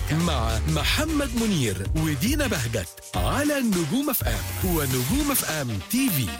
مع محمد منير ودينا بهجت على نجوم اف ام ونجوم اف ام تي في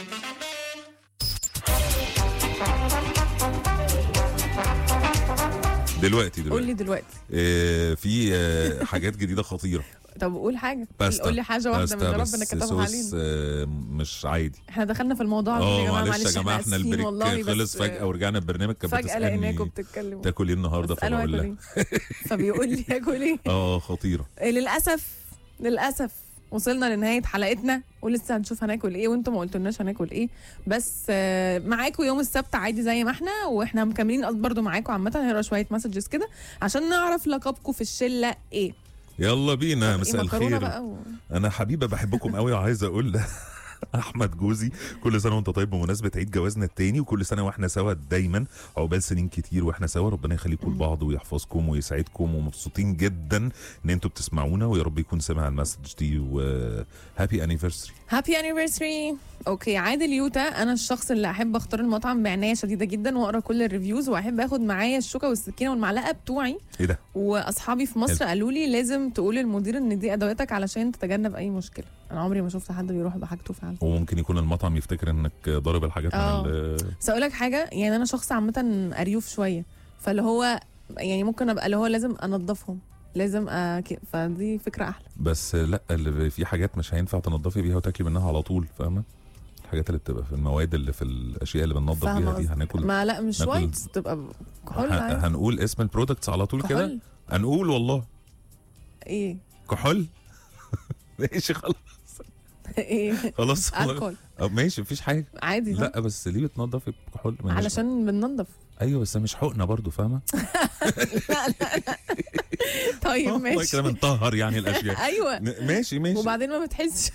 دلوقتي قول دلوقتي لي دلوقتي آه في آه حاجات جديده خطيره طب قول حاجه باستا قول لي حاجه واحده من باستا اللي بس ربنا كتبها صوص علينا آه مش عادي احنا دخلنا في الموضوع على اه فكرة معلش يا جماعه احنا آسفين البريك والله بس خلص فجاه ورجعنا البرنامج كانت فجاه لقيناكم بتسالني بتتكلموا تاكل ايه النهارده بسأله فبقول هاكل لها ايه فبيقول لي هاكل ايه اه خطيره إيه، للاسف للاسف وصلنا لنهايه حلقتنا ولسه هنشوف هناكل ايه وانتم ما قلتولناش هناكل ايه بس آه، معاكم يوم السبت عادي زي ما احنا واحنا مكملين برضو معاكم عامه هنقرا شويه مسجز كده عشان نعرف لقبكم في الشله ايه يلا بينا إيه، مساء مكرونه الخير بقى و... انا حبيبه بحبكم قوي وعايز اقول احمد جوزي كل سنه وانت طيب بمناسبه عيد جوازنا التاني وكل سنه واحنا سوا دايما عقبال سنين كتير واحنا سوا ربنا يخليكم لبعض ويحفظكم ويسعدكم ومبسوطين جدا ان انتوا بتسمعونا ويا رب يكون سمع المسج دي وهابي انيفرساري هابي انيفرساري اوكي عادل يوتا انا الشخص اللي احب اختار المطعم بعنايه شديده جدا واقرا كل الريفيوز واحب اخد معايا الشوكه والسكينه والمعلقه بتوعي ايه ده واصحابي في مصر قالوا لي لازم تقول للمدير ان دي ادواتك علشان تتجنب اي مشكله انا عمري ما شفت حد بيروح بحاجته فعلا وممكن يكون المطعم يفتكر انك ضارب الحاجات آه. من ال- بس اقول لك حاجه يعني انا شخص عامه اريوف شويه فاللي هو يعني ممكن ابقى اللي هو لازم انضفهم لازم أك... فدي فكره احلى بس لا اللي في حاجات مش هينفع تنضفي بيها وتاكلي منها على طول فاهمه الحاجات اللي بتبقى في المواد اللي في الاشياء اللي بننضف فاهمة بيها دي قصدك. هناكل ما لا مش ناكل- وايت تبقى كحول ه- عادي. هنقول اسم البرودكتس على طول كده كحول هنقول والله ايه كحول ماشي خلاص ايه خلاص الكحول أه، ماشي مفيش حاجه عادي لا لا بس ليه بتنضفي بكحول ما هيش- علشان بننضف ايوه بس مش حقنه برضو فاهمه طيب والله ماشي كده بنطهر يعني الاشياء ايوه ن- ماشي ماشي وبعدين ما بتحسش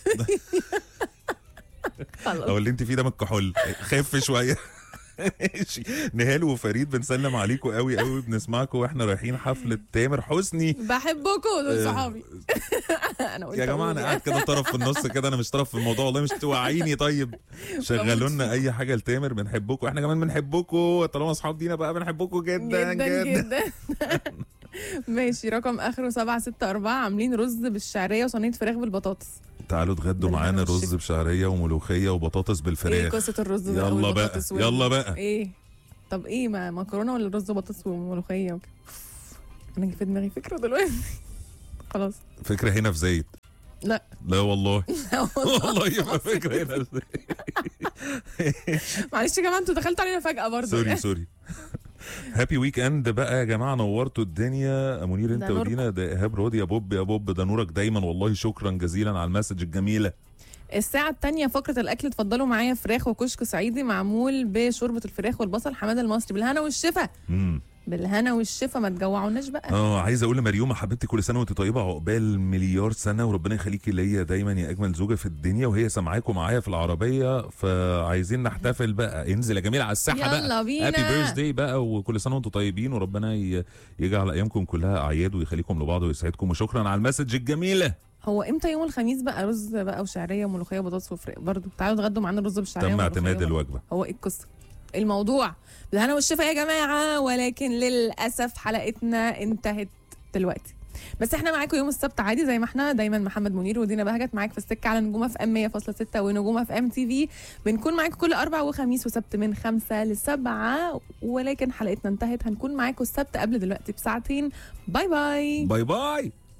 او خلاص اللي انت فيه ده من الكحول خف شويه ماشي نهال وفريد بنسلم عليكم قوي قوي بنسمعكم واحنا رايحين حفله تامر حسني بحبكم دول آه، صحابي انا قلت يا جماعه أقول انا يعني. قاعد كده طرف في النص كده انا مش طرف في الموضوع والله مش توعيني طيب شغلوا لنا اي حاجه لتامر بنحبكم احنا كمان بنحبكم طالما اصحاب دينا بقى بنحبكم جدا جدا جدا, جدا ماشي رقم اخره 764 عاملين رز بالشعريه وصينيه فراخ بالبطاطس تعالوا اتغدوا بالهنا معانا رز والشفا. بشعريه وملوخيه وبطاطس ايه بالفراخ قصه الرز ده يلا بقى والبطاطس وال- يلا بقى ايه طب ايه ما مكرونه ولا رز وبطاطس وملوخيه وكده انا جه في دماغي فكره دلوقتي خلاص فكره هنا في زايد لا لا والله والله يبقى فكره هنا في زايد معلش يا جماعه انتوا دخلتوا علينا فجاه برضه سوري سوري هابي ويك اند بقى يا جماعه نورتوا الدنيا منير انت ده نوركم. ودينا ده ايهاب راضي يا بوب يا بوب ده نورك دايما والله شكرا جزيلا على المسج الجميله الساعة التانية فقرة الأكل اتفضلوا معايا فراخ وكشك صعيدي معمول بشوربة الفراخ والبصل حمادة المصري بالهنا والشفا امم بالهنا والشفا ما تجوعوناش بقى اه عايز اقول لمريومه حبيبتي كل سنه وانت طيبه عقبال مليار سنه وربنا يخليكي ليا دايما يا اجمل زوجه في الدنيا وهي سامعاكم معايا في العربيه فعايزين نحتفل بقى انزل يا جميل على الساحه بقى يلا بينا هابي بيرث داي بقى وكل سنه وانتم طيبين وربنا ي- يجعل ايامكم كلها اعياد ويخليكم لبعض ويسعدكم وشكرا على المسج الجميله هو امتى يوم الخميس بقى رز بقى وشعريه وملوخيه وبطاطس وفراخ برضه تعالوا اتغدوا معانا الرز بالشعريه تم والملوخية اعتماد برضه. الوجبه هو ايه القصه الموضوع بالهنا والشفا يا جماعه ولكن للاسف حلقتنا انتهت دلوقتي بس احنا معاكم يوم السبت عادي زي ما احنا دايما محمد منير ودينا بهجت معاك في السكه على نجوم اف ام 100.6 ونجوم اف ام تي في بنكون معاكم كل اربع وخميس وسبت من خمسة لسبعة ولكن حلقتنا انتهت هنكون معاكم السبت قبل دلوقتي بساعتين باي باي باي باي